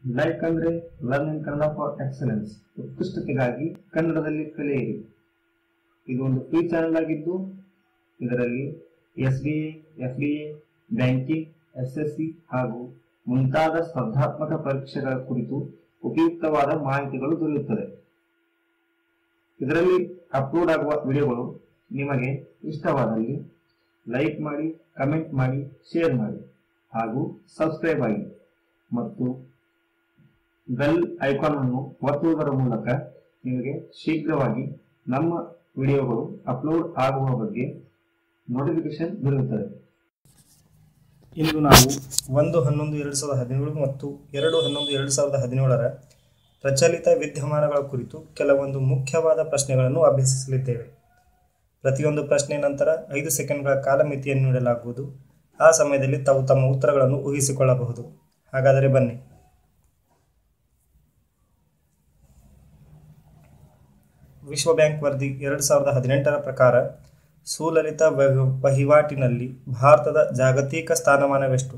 like ಅಂದ್ರೆ learn in Kannada for excellence ಉತ್ಕೃಷ್ಟತೆಗಾಗಿ ಕನ್ನಡದಲ್ಲಿ ಕಲಿಯಿರಿ ಇದು ಒಂದು ಫ್ರೀ ಚಾನೆಲ್ ಆಗಿದ್ದು ಇದರಲ್ಲಿ S B A F D A banking S S C ಹಾಗೂ ಮುಂತಾದ ಸ್ಪರ್ಧಾತ್ಮಕ ಪರೀಕ್ಷೆಗಳ ಕುರಿತು ಉಪಯುಕ್ತವಾದ ಮಾಹಿತಿಗಳು ದೊರೆಯುತ್ತದೆ ಇದರಲ್ಲಿ ಅಪ್ಲೋಡ್ ಆಗುವ ವಿಡಿಯೋಗಳು ನಿಮಗೆ ಇಷ್ಟವಾದಲ್ಲಿ ಲೈಕ್ ಮಾಡಿ ಕಮೆಂಟ್ ಮಾಡಿ ಶೇರ್ ಮಾಡಿ ಹಾಗೂ ಸಬ್ಸ್ಕ್ರೈಬ್ ಆಗಿ ಮತ್ತು ಬೆಲ್ ಐಕಾನ್ ಅನ್ನು ಒತ್ತುವುದರ ಮೂಲಕ ನಿಮಗೆ ಶೀಘ್ರವಾಗಿ ನಮ್ಮ ವಿಡಿಯೋಗಳು ಅಪ್ಲೋಡ್ ಆಗುವ ಬಗ್ಗೆ ನೋಟಿಫಿಕೇಶನ್ ದೊರೆಯುತ್ತದೆ ಇಂದು ನಾವು ಒಂದು ಹನ್ನೊಂದು ಎರಡು ಸಾವಿರದ ಹದಿನೇಳು ಮತ್ತು ಎರಡು ಹನ್ನೊಂದು ಎರಡು ಸಾವಿರದ ಹದಿನೇಳರ ಪ್ರಚಲಿತ ವಿದ್ಯಮಾನಗಳ ಕುರಿತು ಕೆಲವೊಂದು ಮುಖ್ಯವಾದ ಪ್ರಶ್ನೆಗಳನ್ನು ಅಭ್ಯಸಿಸಲಿದ್ದೇವೆ ಪ್ರತಿಯೊಂದು ಪ್ರಶ್ನೆ ನಂತರ ಐದು ಸೆಕೆಂಡ್ಗಳ ಕಾಲಮಿತಿಯನ್ನು ನೀಡಲಾಗುವುದು ಆ ಸಮಯದಲ್ಲಿ ತಾವು ತಮ್ಮ ಉತ್ತರಗಳನ್ನು ಊಹಿಸಿಕೊಳ್ಳಬಹುದು ಹಾಗಾದರೆ ಬನ್ನಿ ವಿಶ್ವ ಬ್ಯಾಂಕ್ ವರದಿ ಎರಡು ಸಾವಿರದ ಹದಿನೆಂಟರ ಪ್ರಕಾರ ಸುಲಲಿತ ವಹ- ವಹಿವಾಟಿನಲ್ಲಿ ಭಾರತದ ಜಾಗತಿಕ ಸ್ಥಾನಮಾನವೆಷ್ಟು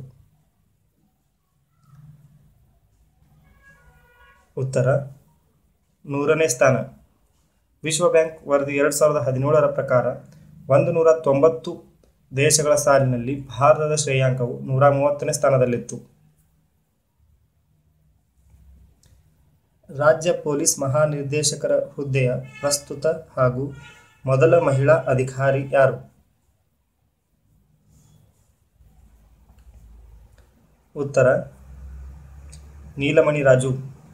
ಉತ್ತರ ನೂರನೇ ಸ್ಥಾನ ವಿಶ್ವ ಬ್ಯಾಂಕ್ ವರದಿ ಎರಡು ಸಾವಿರದ ಹದಿನೇಳರ ಪ್ರಕಾರ ಒಂದು ನೂರ ತೊಂಬತ್ತು ದೇಶಗಳ ಸಾಲಿನಲ್ಲಿ ಭಾರತದ ಶ್ರೇಯಾಂಕವು ನೂರ ಮೂವತ್ತನೇ ಸ್ಥಾನದಲ್ಲಿತ್ತು ರಾಜ್ಯ ಪೊಲೀಸ್ ಮಹಾನಿರ್ದೇಶಕರ ಹುದ್ದೆಯ ಪ್ರಸ್ತುತ ಹಾಗೂ ಮೊದಲ ಮಹಿಳಾ ಅಧಿಕಾರಿ ಯಾರು ಉತ್ತರ ನೀಲಮಣಿ ರಾಜು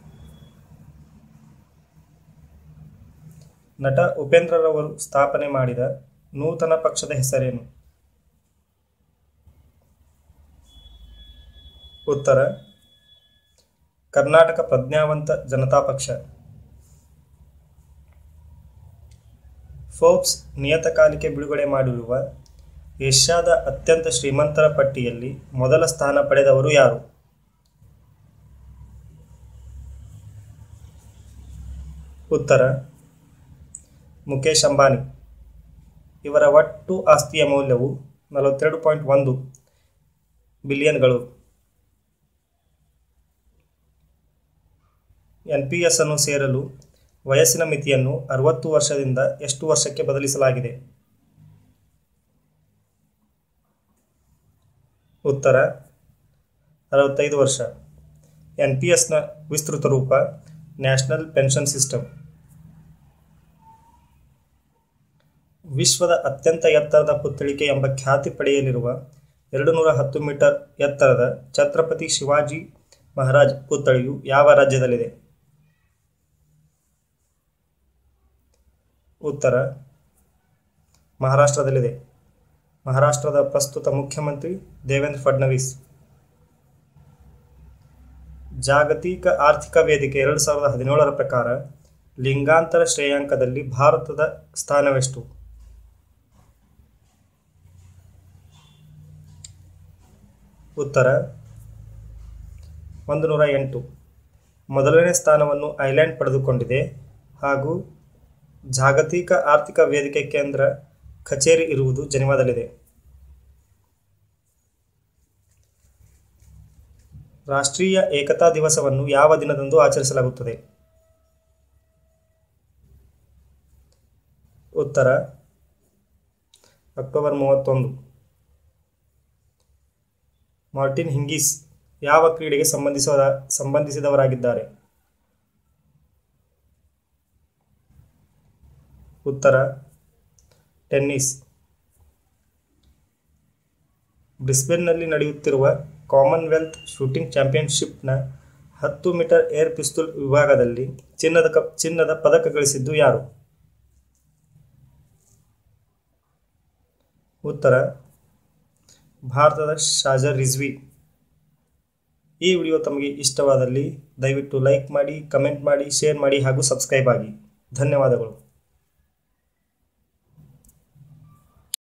ನಟ ಉಪೇಂದ್ರರವರು ಸ್ಥಾಪನೆ ಮಾಡಿದ ನೂತನ ಪಕ್ಷದ ಹೆಸರೇನು ಉತ್ತರ ಕರ್ನಾಟಕ ಪ್ರಜ್ಞಾವಂತ ಜನತಾ ಪಕ್ಷ ಫೋರ್ಬ್ಸ್ ನಿಯತಕಾಲಿಕೆ ಬಿಡುಗಡೆ ಮಾಡಿರುವ ಏಷ್ಯಾದ ಅತ್ಯಂತ ಶ್ರೀಮಂತರ ಪಟ್ಟಿಯಲ್ಲಿ ಮೊದಲ ಸ್ಥಾನ ಪಡೆದವರು ಯಾರು ಉತ್ತರ ಮುಖೇಶ್ ಅಂಬಾನಿ ಇವರ ಒಟ್ಟು ಆಸ್ತಿಯ ಮೌಲ್ಯವು ನಲವತ್ತೆರಡು ಪಾಯಿಂಟ್ ಒಂದು ಬಿಲಿಯನ್ಗಳು ಎನ್ ಪಿ ಎಸ್ ಅನ್ನು ಸೇರಲು ವಯಸ್ಸಿನ ಮಿತಿಯನ್ನು ಅರವತ್ತು ವರ್ಷದಿಂದ ಎಷ್ಟು ವರ್ಷಕ್ಕೆ ಬದಲಿಸಲಾಗಿದೆ ಉತ್ತರ ಅರವತ್ತೈದು ವರ್ಷ ಎನ್ ಪಿ ಎಸ್ನ ವಿಸ್ತೃತ ರೂಪ ನ್ಯಾಷನಲ್ ಪೆನ್ಷನ್ ಸಿಸ್ಟಮ್ ವಿಶ್ವದ ಅತ್ಯಂತ ಎತ್ತರದ ಪುತ್ಥಳಿಕೆ ಎಂಬ ಖ್ಯಾತಿ ಪಡೆಯಲಿರುವ ಎರಡು ನೂರ ಹತ್ತು ಮೀಟರ್ ಎತ್ತರದ ಛತ್ರಪತಿ ಶಿವಾಜಿ ಮಹಾರಾಜ್ ಪುತ್ಥಳಿಯು ಯಾವ ರಾಜ್ಯದಲ್ಲಿದೆ ಉತ್ತರ ಮಹಾರಾಷ್ಟ್ರದಲ್ಲಿದೆ ಮಹಾರಾಷ್ಟ್ರದ ಪ್ರಸ್ತುತ ಮುಖ್ಯಮಂತ್ರಿ ದೇವೇಂದ್ರ ಫಡ್ನವೀಸ್ ಜಾಗತಿಕ ಆರ್ಥಿಕ ವೇದಿಕೆ ಎರಡು ಸಾವಿರದ ಹದಿನೇಳರ ಪ್ರಕಾರ ಲಿಂಗಾಂತರ ಶ್ರೇಯಾಂಕದಲ್ಲಿ ಭಾರತದ ಸ್ಥಾನವೆಷ್ಟು ಉತ್ತರ ಒಂದು ನೂರ ಎಂಟು ಮೊದಲನೇ ಸ್ಥಾನವನ್ನು ಐಲ್ಯಾಂಡ್ ಪಡೆದುಕೊಂಡಿದೆ ಹಾಗೂ ಜಾಗತಿಕ ಆರ್ಥಿಕ ವೇದಿಕೆ ಕೇಂದ್ರ ಕಚೇರಿ ಇರುವುದು ಜನಿವಾದಲ್ಲಿದೆ ರಾಷ್ಟ್ರೀಯ ಏಕತಾ ದಿವಸವನ್ನು ಯಾವ ದಿನದಂದು ಆಚರಿಸಲಾಗುತ್ತದೆ ಉತ್ತರ ಅಕ್ಟೋಬರ್ ಮೂವತ್ತೊಂದು ಮಾರ್ಟಿನ್ ಹಿಂಗೀಸ್ ಯಾವ ಕ್ರೀಡೆಗೆ ಸಂಬಂಧಿಸಿದ ಸಂಬಂಧಿಸಿದವರಾಗಿದ್ದಾರೆ ಉತ್ತರ ಟೆನ್ನಿಸ್ ಬ್ರಿಸ್ಬೇನ್ನಲ್ಲಿ ನಡೆಯುತ್ತಿರುವ ಕಾಮನ್ವೆಲ್ತ್ ಶೂಟಿಂಗ್ ಚಾಂಪಿಯನ್ಶಿಪ್ನ ಹತ್ತು ಮೀಟರ್ ಏರ್ ಪಿಸ್ತೂಲ್ ವಿಭಾಗದಲ್ಲಿ ಚಿನ್ನದ ಕಪ್ ಚಿನ್ನದ ಪದಕ ಗಳಿಸಿದ್ದು ಯಾರು ಉತ್ತರ ಭಾರತದ ಶಾಜರ್ ರಿಜ್ವಿ ಈ ವಿಡಿಯೋ ತಮಗೆ ಇಷ್ಟವಾದಲ್ಲಿ ದಯವಿಟ್ಟು ಲೈಕ್ ಮಾಡಿ ಕಮೆಂಟ್ ಮಾಡಿ ಶೇರ್ ಮಾಡಿ ಹಾಗೂ ಸಬ್ಸ್ಕ್ರೈಬ್ ಆಗಿ ಧನ್ಯವಾದಗಳು